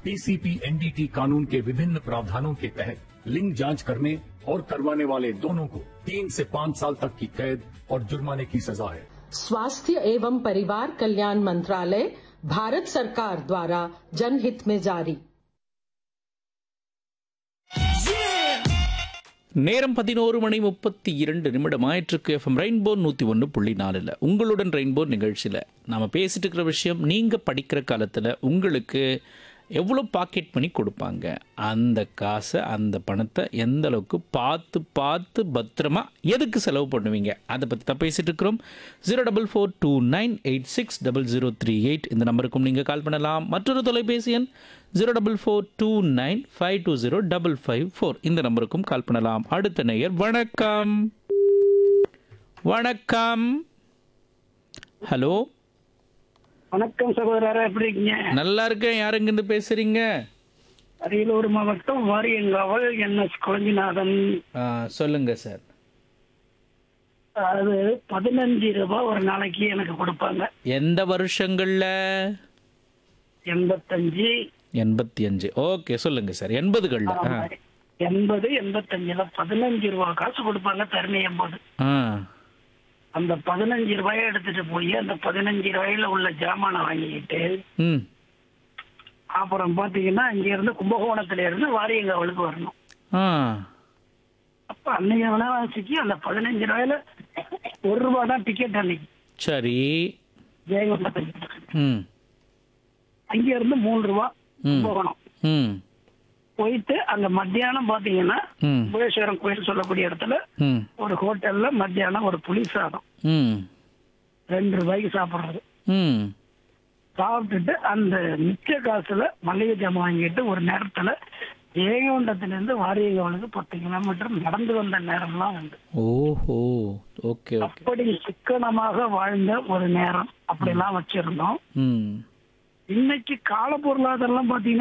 PCP NDT कानून के विभिन्न प्रावधानों के तहत लिंग जांच करने और करवाने वाले दोनों को तीन से पाँच साल तक की कैद और जुर्माने की सजा है स्वास्थ्य एवं परिवार कल्याण मंत्रालय भारत सरकार द्वारा जनहित में जारी நேரம் பதினோரு மணி முப்பத்தி இரண்டு நிமிடம் ஆயிற்றுக்கு எஃப்எம் ரெயின்போ நூற்றி ஒன்று புள்ளி நாலில் உங்களுடன் ரெயின்போ நிகழ்ச்சியில் நாம் பேசிட்டு இருக்கிற விஷயம் நீங்கள் படிக்கிற காலத்தில் உங்களுக்கு எவ்வளோ பாக்கெட் மணி கொடுப்பாங்க அந்த காசை அந்த பணத்தை எந்த அளவுக்கு பார்த்து பார்த்து பத்திரமா எதுக்கு செலவு பண்ணுவீங்க அதை பற்றி தான் பேசிட்டு இருக்கிறோம் zero double four two nine eight six double zero three eight இந்த நம்பருக்கும் நீங்கள் கால் பண்ணலாம் மற்றொரு தொலைபேசி எண் zero double four two nine five two zero double five four இந்த நம்பருக்கும் கால் பண்ணலாம் அடுத்த நேயர் வணக்கம் வணக்கம் ஹலோ வணக்கம் சகோதரரா எப்படி இருக்கீங்க நல்லா இருக்கேன் யாருங்கிருந்து பேசுறீங்க அரியலூர் மாவட்டம் வாரியங்காவல் என் எஸ் குழஞ்சிநாதன் ஆ, சொல்லுங்க சார் அது பதினஞ்சு ரூபாய் ஒரு நாளைக்கு எனக்கு கொடுப்பாங்க எந்த வருஷங்கள்ல எண்பத்தஞ்சு எண்பத்தி அஞ்சு ஓகே சொல்லுங்க சார் எண்பதுகள்ல ஆ. எண்பது எண்பத்தஞ்சுல பதினஞ்சு ரூபாய் காசு கொடுப்பாங்க தரணியும் போது ஆ அந்த பதினஞ்சு ரூபாயை எடுத்துட்டு போய் அந்த பதினஞ்சு ரூபாயில உள்ள ஜாமானை வாங்கிக்கிட்டு ம் அப்புறம் பாத்தீங்கன்னா இங்க இருந்து கும்பகோணத்துல இருந்து வாரியங்காவலுக்கு வரணும் ஆ அப்ப அன்னைக்கு விலைவாசிக்கு அந்த பதினஞ்சு ரூபாயில ஒரு ரூபாய் தான் டிக்கெட் அன்னைக்கு சரி ஜெயங்கொண்டத்துக்கு ம் அங்க இருந்து மூணு ரூபா ம். போகணும் ம் போயிட்டு அங்க மத்தியானம் பாத்தீங்கன்னா ம் புலேஸ்வரம் கோயில் சொல்லக்கூடிய இடத்துல ம் ஒரு ஹோட்டல்ல மத்தியானம் ஒரு புளி சாதம் ம் ரெண்டு ரூபாய்க்கு சாப்பிடுறது ம் சாப்பிட்டுட்டு அந்த மிச்ச காசுல மளிகை ஜாமான் வாங்கிட்டு ஒரு நேரத்துல ஏகவுண்டத்துல இருந்து வாரியகவனுக்கு பத்து கிலோமீட்டர் நடந்து வந்த நேரம்லாம் உண்டு ஓஹோ ஓகே ஓகே அப்படி சிக்கனமாக வாழ்ந்த ஒரு நேரம் அப்படிலாம் வச்சிருந்தோம் ம் இன்னைக்கு கால பொருளாதாரம் பாத்தீங்கன்னா